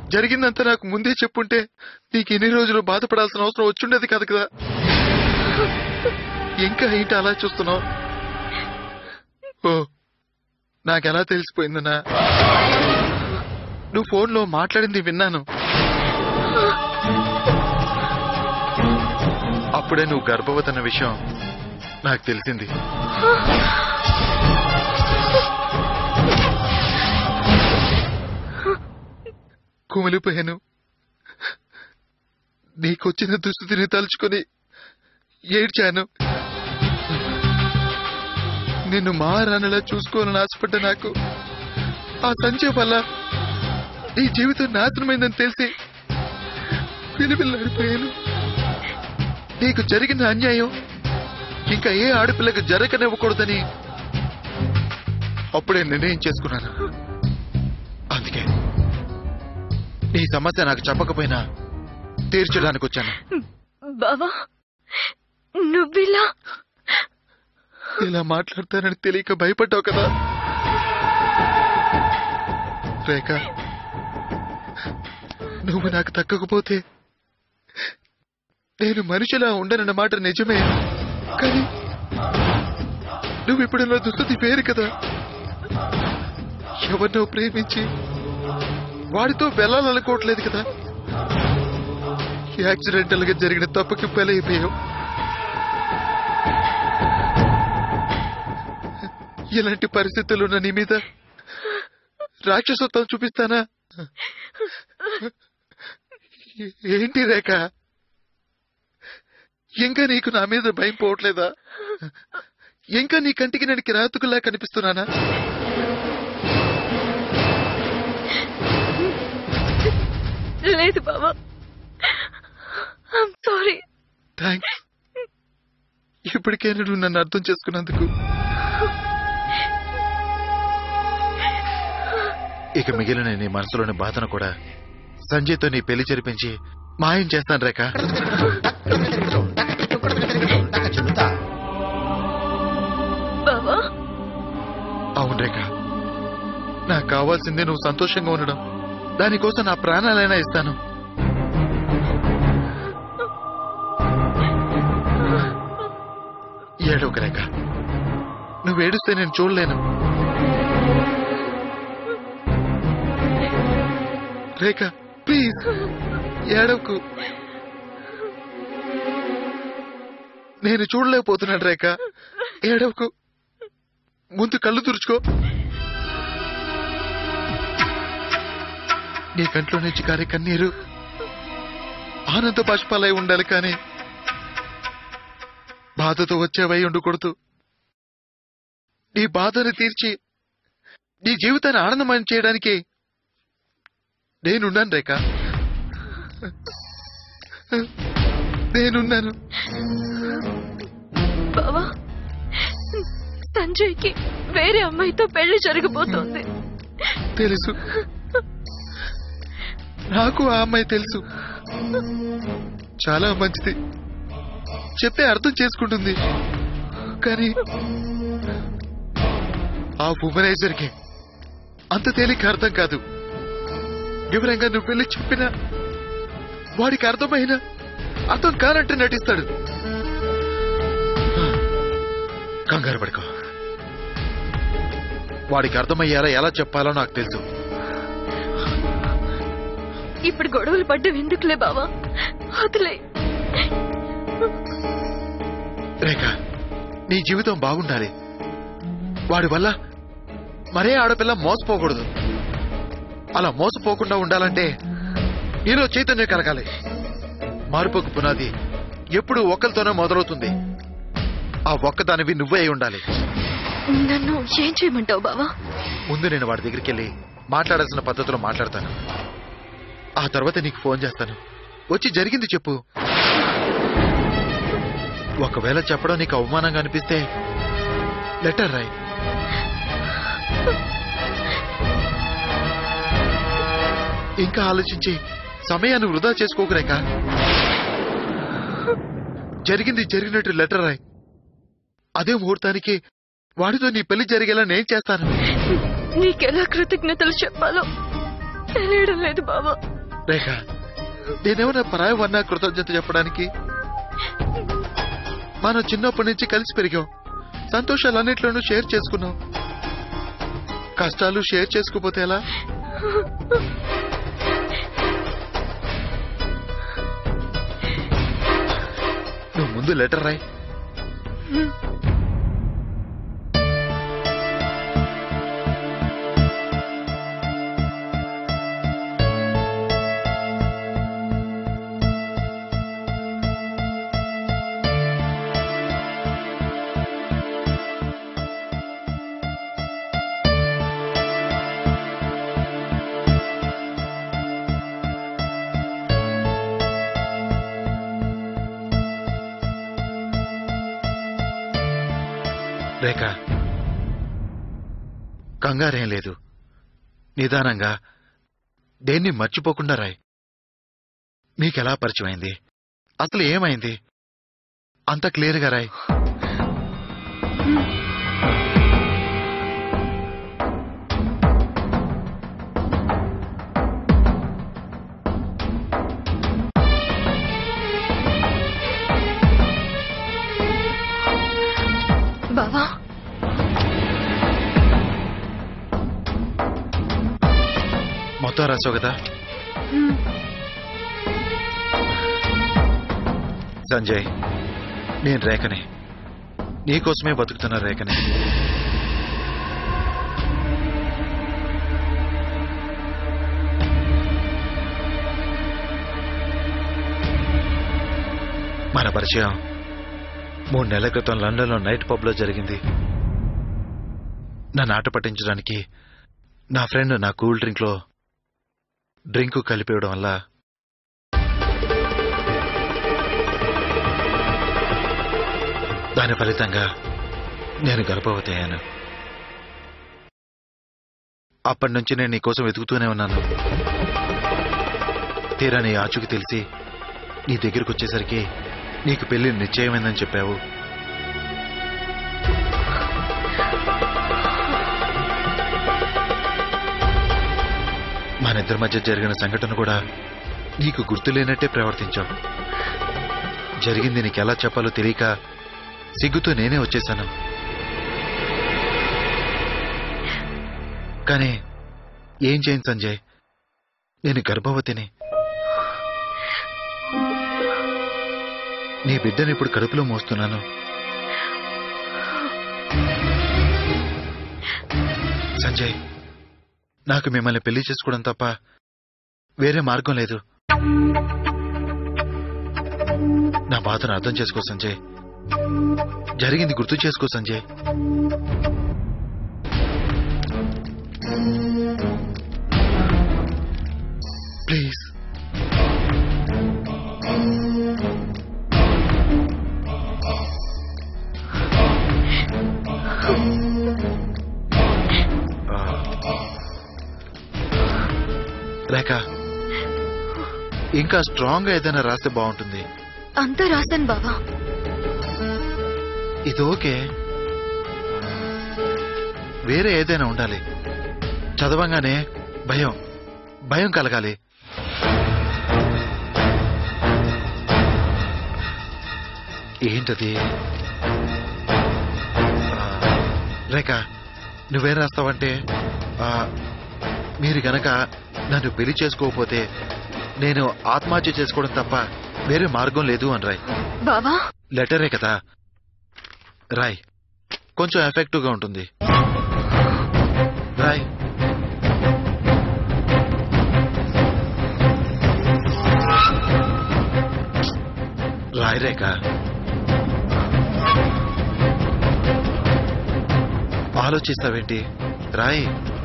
జరిగిందంతా నాకు ముందే చెప్పుంటే నీకు ఎన్ని రోజులు బాధపడాల్సిన అవసరం వచ్చుండేది కాదు కదా ఇంకా ఏంటి అలా చూస్తున్నావు ఓ నాకెలా తెలిసిపోయిందనా నువ్వు ఫోన్లో మాట్లాడింది విన్నాను అప్పుడే నువ్వు గర్భవతి అన్న విషయం నాకు తెలిసింది కుమిలిపోయాను నీకొచ్చిన దుస్థితిని తలుచుకొని ఏడ్చాను నిన్ను మహారాణిలా చూసుకోవాలని ఆశపడ్డ నాకు ఆ సంచయం వల్ల నీ జీవితం నాశనమైందని తెలిసి పిలిపిల్లాడిపోయాను నీకు జరిగిన అన్యాయం ఇంకా ఏ ఆడపిల్లకి జరగనివ్వకూడదని అప్పుడే నిర్ణయం చేసుకున్నాను అందుకే నీ సమస్య నాకు చెప్పకపోయినా తీర్చడానికి వచ్చాను బావా నువ్విలా ఇలా మాట్లాడతానని తెలియక భయపడ్డావు కదా రేఖ నువ్వు నాకు తక్కకపోతే నేను మనిషిలా ఉండనన్న మాట నిజమే కానీ నువ్వు ఇప్పుడు నా దుస్థితి పేరు కదా ఎవరినో ప్రేమించి వాడితో వెళ్ళాలనుకోవట్లేదు కదా యాక్సిడెంటల్ గా జరిగిన తప్పుకి బలైపోయావు ఇలాంటి పరిస్థితులు ఉన్న నీ మీద రాక్షసత్వం చూపిస్తానా ఏ- ఏంటి రేఖ ఇంకా నీకు నా మీద భయం పోవట్లేదా ఇంకా నీ కంటికి నేను కిరాతకుల్లా కనిపిస్తున్నానా లేదు బావా ఐమ్ సారీ థ్యాంక్స్ ఇప్పటికైనా నువ్వు నన్ను అర్థం చేసుకున్నందుకు ఇక మిగిలిన నీ మనసులోని బాధను కూడా సంజయ్తో నీ పెళ్లి జరిపించి మాయం చేస్తాను రేఖ బావా అవును రేఖ నాకు కావాల్సింది నువ్వు సంతోషంగా ఉండడం దానికోసం నా ప్రాణాలైనా ఇస్తాను ఏడవక రేఖ నువ్వు ఏడుస్తే నేను చూడలేను రేఖ ప్లీజ్ ఏడవకు నేను చూడలేకపోతున్నాను రేఖ ఏడవకు ముందు కళ్ళు తుడుచుకో నీ కంట్లో నుంచి కారే కన్నీరు ఆనంద బాష్పాలై ఉండాలి కానీ బాధతో వచ్చేవై ఉండకూడదు నీ బాధను తీర్చి నీ జీవితాన్ని ఆనందమయం చేయడానికి నేనున్నాను రేఖ నేనున్నాను బావా సంజయ్కి వేరే అమ్మాయితో పెళ్లి జరగబోతోంది తెలుసు నాకు ఆ అమ్మాయి తెలుసు చాలా మంచిది చెప్తే అర్థం చేసుకుంటుంది కానీ ఆ భువనేశ్వర్కి అంత తేలిక అర్థం కాదు వివరంగా నువ్వు వెళ్ళి చెప్పినా వాడికి అర్థమైనా అర్థం కానట్టు నటిస్తాడు కంగారు పడుకో వాడికి అర్థమయ్యేలా ఎలా చెప్పాలో నాకు తెలుసు ఇప్పుడు గొడవలు పడ్డం ఎందుకులే బావా వదిలే రేఖ నీ జీవితం బాగుండాలి వాడి వల్ల మరే ఆడపిల్ల మోసపోకూడదు అలా మోసపోకుండా ఉండాలంటే నీలో చైతన్యం కలగాలి మార్పుకు పునాది ఎప్పుడు ఒక్కరితోనే మొదలవుతుంది ఆ ఒక్కదానివి నువ్వే అయి ఉండాలి నన్ను ఏం చేయమంటావు బావా ముందు నేను వాడి దగ్గరికి వెళ్ళి మాట్లాడాల్సిన పద్ధతిలో మాట్లాడతాను ఆ తర్వాత నీకు ఫోన్ చేస్తాను వచ్చి జరిగింది చెప్పు ఒకవేళ చెప్పడం నీకు అవమానంగా అనిపిస్తే లెటర్ రాయి ఇంకా ఆలోచించి సమయాన్ని వృధా చేసుకోకరేక జరిగింది జరిగినట్టు లెటర్ రాయి అదే ముహూర్తానికి వాడితో నీ పెళ్లి జరిగేలా నేను చేస్తాను నీకెలా కృతజ్ఞతలు చెప్పాలో తెలియడం లేదు బావా రేఖ నేనేమన్నా పరాయి వన్నా కృతజ్ఞత చెప్పడానికి మనం చిన్నప్పటి నుంచి కలిసి పెరిగాం సంతోషాలన్నిట్లోనూ షేర్ చేసుకున్నాం కష్టాలు షేర్ చేసుకోపోతే ఎలా నువ్వు ముందు లెటర్ రాయ్ రేఖ కంగారేం లేదు నిదానంగా దేన్ని మర్చిపోకుండా రాయ్ నీకెలా పరిచయమైంది అసలు ఏమైంది అంత క్లియర్గా రాయ్ బావా మొత్తం రాసావు కదా హ్మ్. సంజయ్ నేను రేఖని నీకోసమే బతుకుతున్న రేఖని మన పరిచయం మూడు నెలల క్రితం లండన్లో నైట్ పబ్లో జరిగింది నన్ను ఆట పట్టించడానికి నా ఫ్రెండ్ నా కూల్ డ్రింక్లో డ్రింక్ కలిపివ్వడం వల్ల దాని ఫలితంగా నేను గర్భవతి అయ్యాను అప్పటి నుంచి నేను నీకోసం వెతుకుతూనే ఉన్నాను తీరా నీ ఆచుకి తెలిసి నీ దగ్గరికి వచ్చేసరికి నీకు పెళ్లి నిశ్చయమైందని చెప్పావు మన ఇద్దరి మధ్య జరిగిన సంఘటన కూడా నీకు గుర్తులేనట్టే ప్రవర్తించావు జరిగింది నీకు ఎలా చెప్పాలో తెలియక సిగ్గుతో నేనే వచ్చేశాను కానీ ఏం చేయను సంజయ్ నేను గర్భవతిని నీ బిడ్డని ఇప్పుడు కడుపులో మోస్తున్నాను సంజయ్ నాకు మిమ్మల్ని పెళ్లి చేసుకోవడం తప్ప వేరే మార్గం లేదు నా బాధను అర్థం చేసుకో సంజయ్ జరిగింది గుర్తు చేసుకో సంజయ్ ప్లీజ్ రేఖ ఇంకా స్ట్రాంగ్ గా ఏదైనా రాస్తే బాగుంటుంది అంతా రాశాను బావా ఇది ఓకే వేరే ఏదైనా ఉండాలి చదవంగానే భయం భయం కలగాలి ఏంటది ఆ, రేఖ నువ్వేం రాస్తావంటే ఆ, మీరు గనక నన్ను పెళ్లి చేసుకోకపోతే నేను ఆత్మహత్య చేసుకోవడం తప్ప వేరే మార్గం లేదు అని రాయ్ బావా లెటరే కదా రాయ్ కొంచెం ఎఫెక్టివ్ గా ఉంటుంది రాయ్ రాయ్ రేఖ ఆలోచిస్తావేంటి రాయ్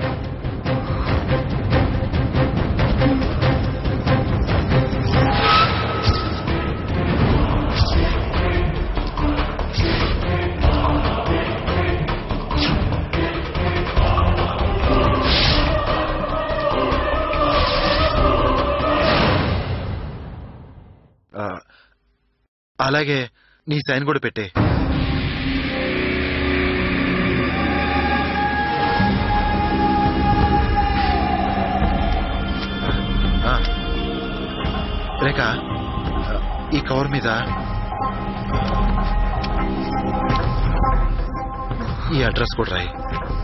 ఆ, అలాగే నీ సైన్ కూడా పెట్టే ఆ, రేఖ ఈ కవర్ మీద ఈ అడ్రస్ కూడా రాయి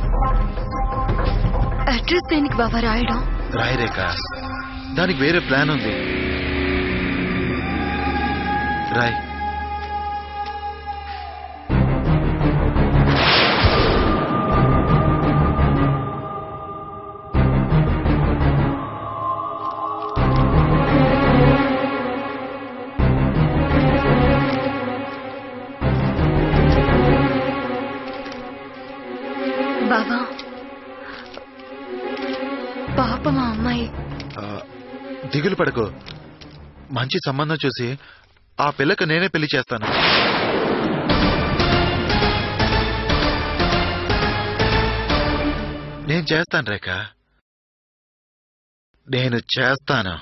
అడ్రస్ దేనికి బాబా రాయడం రాయి రేఖ దానికి వేరే ప్లాన్ ఉంది రాయ్ బాబా పాప మా అమ్మాయి ఆ, దిగులు పడకు మంచి సంబంధం చూసి ఆ పిల్లకు నేనే పెళ్లి చేస్తాను నేను చేస్తాను రేఖ నేను చేస్తాను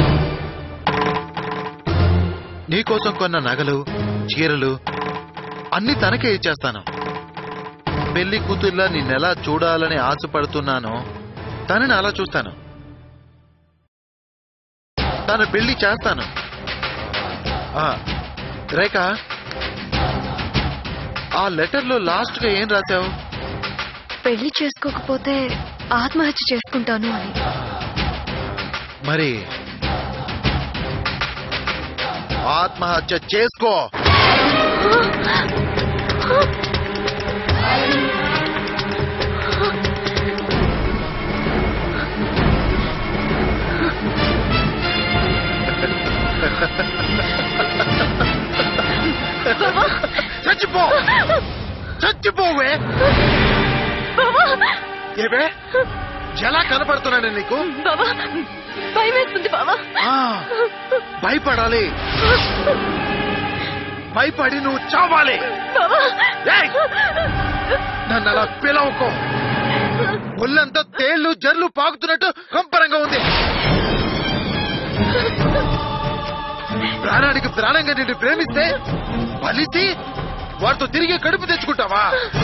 నీకోసం కొన్న నగలు చీరలు అన్ని తనకే ఇచ్చేస్తాను పెళ్లి కూతుర్లా నిన్నెలా చూడాలని ఆశపడుతున్నానో తనని అలా చూస్తాను తన పెళ్లి చేస్తాను ఆ, రేఖ ఆ లెటర్లో లాస్ట్ గా ఏం రాశావు పెళ్లి చేసుకోకపోతే ఆత్మహత్య చేసుకుంటాను అని మరి ఆత్మహత్య చేసుకో చచ్చిపో చచ్చిపోవే ఏవే ఎలా కనపడుతున్నాను నీకు బాబా భయం వేస్తుంది బాబా ఆ, భయపడాలి భయపడి నువ్వు చావాలి బాబా ఏయ్! నన్ను అలా పిలవకో ఒళ్ళంతా తేళ్లు జర్లు పాకుతున్నట్టు కంపరంగా ఉంది ప్రాణానికి ప్రాణంగా నిన్ను ప్రేమిస్తే బలిసి వాడితో తిరిగి కడుపు తెచ్చుకుంటావా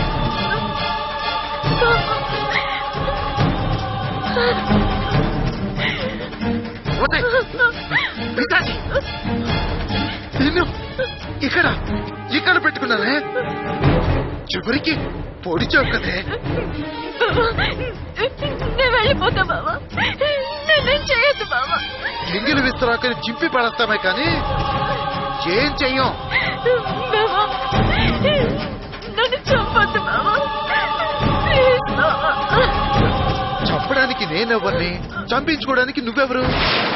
పోతే. పిశాచి. నిన్ను ఇక్కడ ఇక్కడ పెట్టుకున్నానే చివరికి పొడిచావు కదే బాబా నేను వెళ్ళిపోతా బాబా నేనేం చేయొద్దు బాబా ఎంగిలి విస్తరాకని చింపి పడేస్తామే కానీ ఏం చెయ్యం బాబా నన్ను చంపొద్దు బాబా ప్లీజ్ బాబా చంపడానికి నేనెవరిని చంపించుకోవడానికి నువ్వెవరు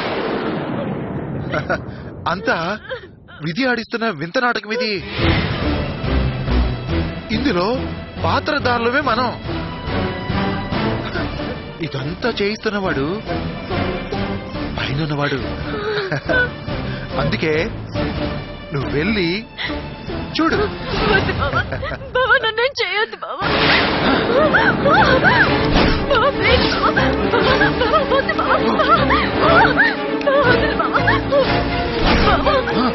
అంతా విధి ఆడిస్తున్న వింత నాటకం ఇది ఇందులో పాత్రదారులమే మనం ఇదంతా చేయిస్తున్నవాడు పైనున్నవాడు అందుకే నువ్వు వెళ్ళి చూడు వద్దు బాబా బాబా నన్నేం చేయొద్దు బాబా బాబా ప్లీజ్ బాబా బాబా వద్దు బాబా బాబా వద్దు బాబా బాబా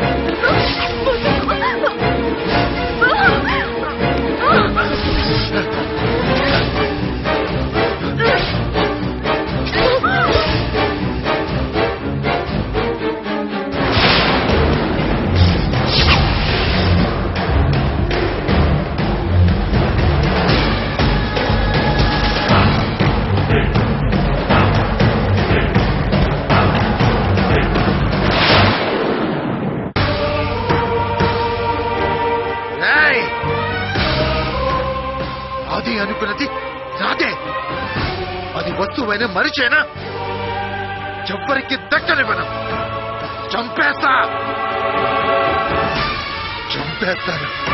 ఏయ్! అది అనుకున్నది నాదే అది వస్తువైన మనిషేనా ఎవ్వరికి దక్కనివ్వను చంపేస్తా చంపేస్తాను